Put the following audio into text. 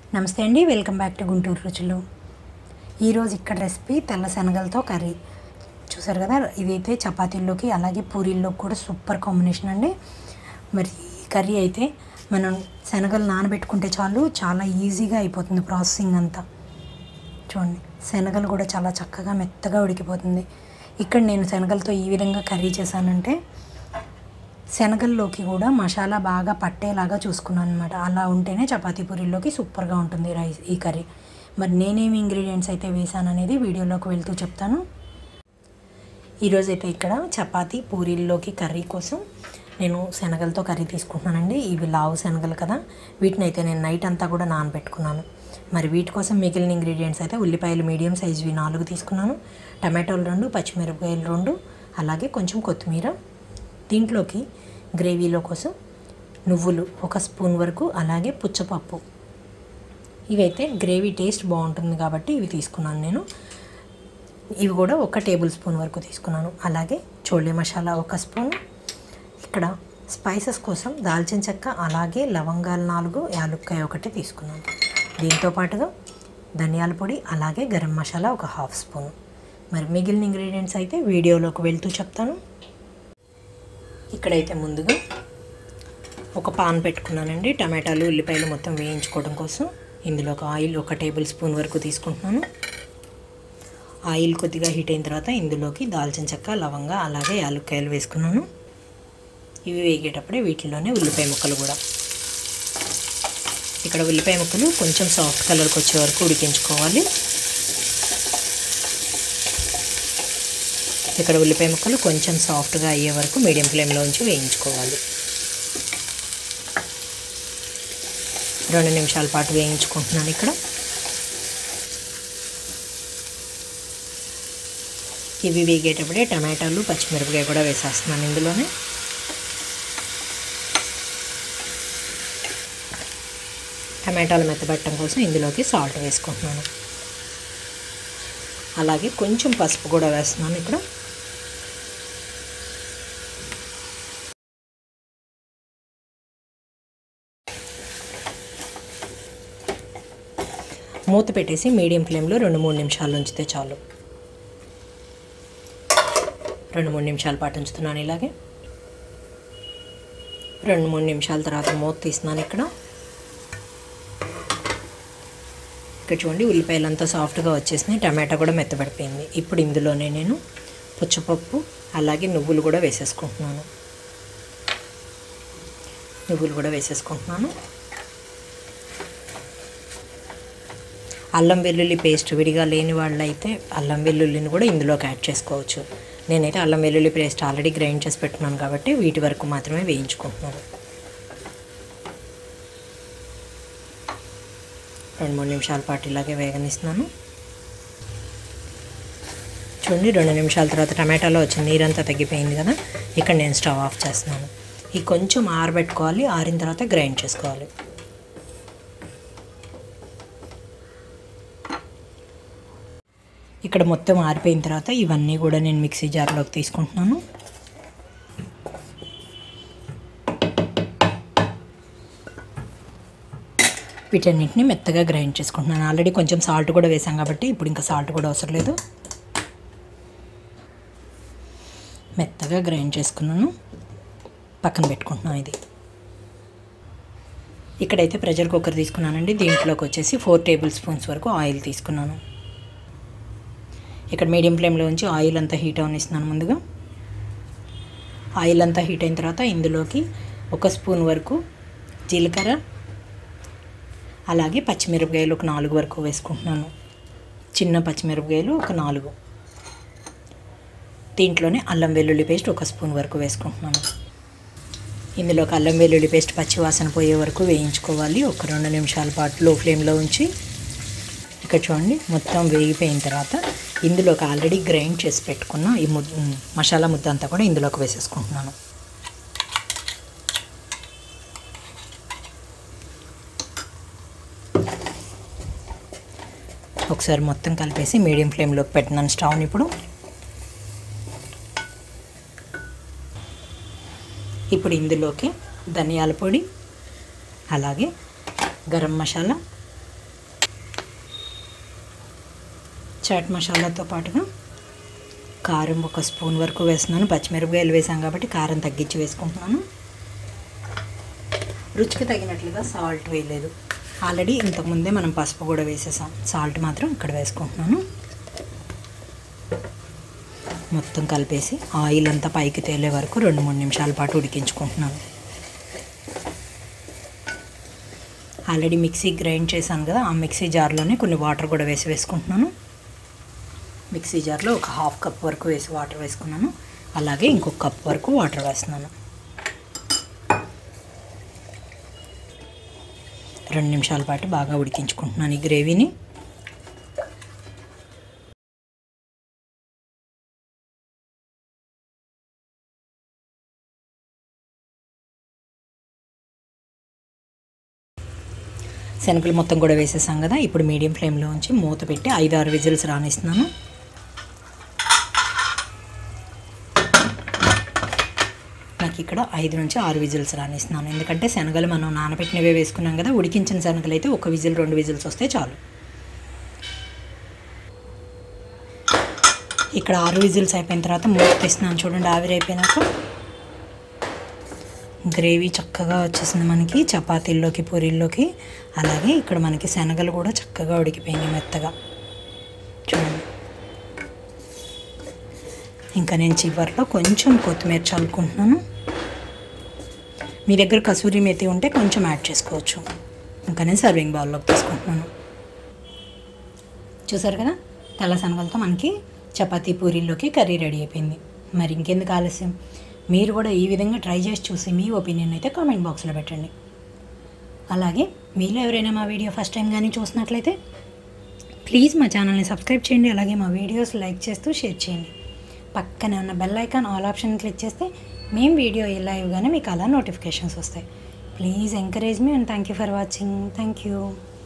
నమస్తే అండి welcome back to Guntur రుచులు ఈరోజు ఇక్కడ రెసిపీ తెల్ల శనగలతో కర్రీ చూసారు కదా ఇదైతే చపాతీల్లోకి అలాగే పూరీల్లోకి కూడా సూపర్ కాంబినేషన్ అండి మరి ఈ కర్రీ అయితే మనం శనగలు నానబెట్టుకుంటే చాలు చాలా ఈజీగా అయిపోతుంది ప్రాసెసింగ్ అంతా చూడండి శనగలు కూడా చాలా చక్కగా మెత్తగా ఉడికిపోతుంది ఇక్కడ నేను శనగలతో ఈ విధంగా కర్రీ చేశానంటే శనగల్లోకి కూడా మసాలా బాగా పట్టేలాగా చూసుకున్నాను అనమాట అలా ఉంటేనే చపాతీ పూరీల్లోకి సూపర్గా ఉంటుంది రైస్ ఈ కర్రీ మరి నేనేమి ఇంగ్రీడియంట్స్ అయితే వేసాను అనేది వీడియోలోకి వెళ్తూ చెప్తాను ఈరోజు అయితే ఇక్కడ చపాతీ పూరీల్లోకి కర్రీ కోసం నేను శనగలతో కర్రీ తీసుకుంటున్నానండి ఇవి లావు శనగలు కదా వీటిని అయితే నేను నైట్ అంతా కూడా నానబెట్టుకున్నాను మరి వీటి కోసం మిగిలిన ఇంగ్రీడియంట్స్ అయితే ఉల్లిపాయలు మీడియం సైజువి నాలుగు తీసుకున్నాను టమాటోలు రెండు పచ్చిమిరపకాయలు రెండు అలాగే కొంచెం కొత్తిమీర దీంట్లోకి గ్రేవీలో కోసం నువ్వులు ఒక స్పూన్ వరకు అలాగే పుచ్చపప్పు ఇవైతే గ్రేవీ టేస్ట్ బాగుంటుంది కాబట్టి ఇవి తీసుకున్నాను నేను ఇవి కూడా ఒక టేబుల్ స్పూన్ వరకు తీసుకున్నాను అలాగే చోళే మసాలా ఒక స్పూన్ ఇక్కడ స్పైసెస్ కోసం దాల్చిన చెక్క అలాగే లవంగాలు నాలుగు యాలుక్కాయ ఒకటి తీసుకున్నాను దీంతో పాటుగా ధనియాల పొడి అలాగే గరం మసాలా ఒక హాఫ్ స్పూన్ మరి మిగిలిన ఇంగ్రీడియంట్స్ అయితే వీడియోలోకి వెళ్తూ చెప్తాను ఇక్కడైతే ముందుగా ఒక పాన్ పెట్టుకున్నానండి టమాటాలు ఉల్లిపాయలు మొత్తం వేయించుకోవడం కోసం ఇందులో ఒక ఆయిల్ ఒక టేబుల్ స్పూన్ వరకు తీసుకుంటున్నాను ఆయిల్ కొద్దిగా హీట్ అయిన తర్వాత ఇందులోకి దాల్చిన చెక్క లవంగా అలాగే యాలక్కాయలు వేసుకున్నాను ఇవి వేగేటప్పుడే వీటిలోనే ఉల్లిపాయ ముక్కలు కూడా ఇక్కడ ఉల్లిపాయ ముక్కలు కొంచెం సాఫ్ట్ కలర్కి వచ్చే వరకు ఉడికించుకోవాలి ఇక్కడ ఉల్లిపాయ ముక్కలు కొంచెం సాఫ్ట్గా అయ్యే వరకు మీడియం ఫ్లేమ్లో ఉంచి వేయించుకోవాలి రెండు నిమిషాల పాటు వేయించుకుంటున్నాను ఇక్కడ ఇవి వేగేటప్పుడే టమాటాలు పచ్చిమిరపకాయ కూడా వేసేస్తున్నాను ఇందులోనే టమాటాలు మెత్తబట్టడం కోసం ఇందులోకి సాల్ట్ వేసుకుంటున్నాను అలాగే కొంచెం పసుపు కూడా వేస్తున్నాను ఇక్కడ మూత పెట్టేసి మీడియం ఫ్లేమ్లో రెండు మూడు నిమిషాలు ఉంచితే చాలు రెండు మూడు నిమిషాల పాటు ఉంచుతున్నాను ఇలాగే రెండు మూడు నిమిషాల తర్వాత మూత తీస్తున్నాను ఇక్కడ ఇక్కడ చూడండి ఉల్లిపాయలు అంతా సాఫ్ట్గా వచ్చేసినాయి టమాటా కూడా మెత్తబడిపోయింది ఇప్పుడు ఇందులోనే నేను పుచ్చపప్పు అలాగే నువ్వులు కూడా వేసేసుకుంటున్నాను నువ్వులు కూడా వేసేసుకుంటున్నాను అల్లం వెల్లుల్లి పేస్ట్ విడిగా లేని వాళ్ళైతే అల్లం వెల్లుల్లిని కూడా ఇందులోకి యాడ్ చేసుకోవచ్చు నేనైతే అల్లం వెల్లుల్లి పేస్ట్ ఆల్రెడీ గ్రైండ్ చేసి పెట్టున్నాను కాబట్టి వీటి వరకు మాత్రమే వేయించుకుంటున్నాను రెండు మూడు నిమిషాల పాటు ఇలాగే వేగనిస్తున్నాను చూడండి రెండు నిమిషాల తర్వాత టమాటాలో వచ్చిన నీరంతా తగ్గిపోయింది కదా ఇక్కడ నేను స్టవ్ ఆఫ్ చేస్తున్నాను ఈ కొంచెం ఆరబెట్టుకోవాలి ఆరిన తర్వాత గ్రైండ్ చేసుకోవాలి ఇక్కడ మొత్తం ఆరిపోయిన తర్వాత ఇవన్నీ కూడా నేను మిక్సీ జార్లోకి తీసుకుంటున్నాను వీటన్నిటిని మెత్తగా గ్రైండ్ చేసుకుంటున్నాను ఆల్రెడీ కొంచెం సాల్ట్ కూడా వేసాం కాబట్టి ఇప్పుడు ఇంకా సాల్ట్ కూడా అవసరం లేదు మెత్తగా గ్రైండ్ చేసుకున్నాను పక్కన పెట్టుకుంటున్నాను ఇది ఇక్కడైతే ప్రెషర్ కుక్కర్ తీసుకున్నానండి దీంట్లోకి వచ్చేసి ఫోర్ టేబుల్ స్పూన్స్ వరకు ఆయిల్ తీసుకున్నాను ఇక్కడ మీడియం ఫ్లేమ్లో ఉంచి ఆయిల్ అంతా హీట్ అవనిస్తున్నాను ముందుగా ఆయిల్ అంతా హీట్ అయిన తర్వాత ఇందులోకి ఒక స్పూన్ వరకు జీలకర్ర అలాగే పచ్చిమిరపకాయలు ఒక నాలుగు వరకు వేసుకుంటున్నాను చిన్న పచ్చిమిరపకాయలు ఒక నాలుగు దీంట్లోనే అల్లం వెల్లుల్లి పేస్ట్ ఒక స్పూన్ వరకు వేసుకుంటున్నాను ఇందులోకి అల్లం వెల్లుల్లి పేస్ట్ పచ్చివాసన పోయే వరకు వేయించుకోవాలి ఒక రెండు నిమిషాల పాటు లో ఫ్లేమ్లో ఉంచి ఇక్కడ చూడండి మొత్తం వేగిపోయిన తర్వాత ఇందులోకి ఆల్రెడీ గ్రైండ్ చేసి పెట్టుకున్న ఈ ముద్ద మసాలా ముద్ద అంతా కూడా ఇందులోకి వేసేసుకుంటున్నాను ఒకసారి మొత్తం కలిపేసి మీడియం ఫ్లేమ్లోకి పెట్టినాను స్టవ్ని ఇప్పుడు ఇప్పుడు ఇందులోకి ధనియాల పొడి అలాగే గరం మసాలా చాట్ మసాలాతో పాటుగా కారం ఒక స్పూన్ వరకు వేస్తున్నాను పచ్చిమిరపకాయలు వేసాం కాబట్టి కారం తగ్గించి వేసుకుంటున్నాను రుచికి తగినట్లుగా సాల్ట్ వేయలేదు ఆల్రెడీ ఇంతకుముందే మనం పసుపు కూడా వేసేసాం సాల్ట్ మాత్రం ఇక్కడ వేసుకుంటున్నాను మొత్తం కలిపేసి ఆయిల్ అంతా పైకి తేలే వరకు రెండు మూడు నిమిషాల పాటు ఉడికించుకుంటున్నాను ఆల్రెడీ మిక్సీ గ్రైండ్ చేశాను కదా ఆ మిక్సీ జార్లోనే కొన్ని వాటర్ కూడా వేసి వేసుకుంటున్నాను మిక్సీ జార్లో ఒక హాఫ్ కప్ వరకు వేసి వాటర్ వేసుకున్నాను అలాగే ఇంకొక కప్ వరకు వాటర్ వేస్తున్నాను రెండు నిమిషాల పాటు బాగా ఉడికించుకుంటున్నాను ఈ గ్రేవీని శనగలు మొత్తం కూడా వేసేసాం కదా ఇప్పుడు మీడియం ఫ్లేమ్లో ఉంచి మూత పెట్టి ఐదు ఆరు విజిల్స్ రానిస్తున్నాను నాకు ఇక్కడ ఐదు నుంచి ఆరు విజిల్స్ రానిస్తున్నాను ఎందుకంటే శనగలు మనం నానబెట్టినవే వేసుకున్నాం కదా ఉడికించిన శనగలు అయితే ఒక విజిల్ రెండు విజిల్స్ వస్తే చాలు ఇక్కడ ఆరు విజిల్స్ అయిపోయిన తర్వాత మూత తీస్తున్నాను చూడండి ఆవిరి అయిపోయినాక గ్రేవీ చక్కగా వచ్చేసింది మనకి చపాతీల్లోకి పూరీల్లోకి అలాగే ఇక్కడ మనకి శనగలు కూడా చక్కగా ఉడికిపోయినాయి మెత్తగా చూడండి ఇంకా నేను చివరిలో కొంచెం కొత్తిమీర చల్లుకుంటున్నాను మీ దగ్గర కసూరి మెతి ఉంటే కొంచెం యాడ్ చేసుకోవచ్చు ఇంకా నేను సర్వింగ్ బౌల్లోకి తీసుకుంటున్నాను చూసారు కదా తెల్ల శనగలతో మనకి చపాతీ పూరీల్లోకి కర్రీ రెడీ అయిపోయింది మరి ఇంకెందుకు ఆలస్యం మీరు కూడా ఈ విధంగా ట్రై చేసి చూసి మీ ఒపీనియన్ అయితే కామెంట్ బాక్స్లో పెట్టండి అలాగే మీలో ఎవరైనా మా వీడియో ఫస్ట్ టైం కానీ చూసినట్లయితే ప్లీజ్ మా ఛానల్ని సబ్స్క్రైబ్ చేయండి అలాగే మా వీడియోస్ లైక్ చేస్తూ షేర్ చేయండి పక్కనే ఉన్న bell icon all option click చేస్తే మేము వీడియో లైవ్గానే మీకు అలా నోటిఫికేషన్స్ వస్తాయి please encourage me and thank you for watching thank you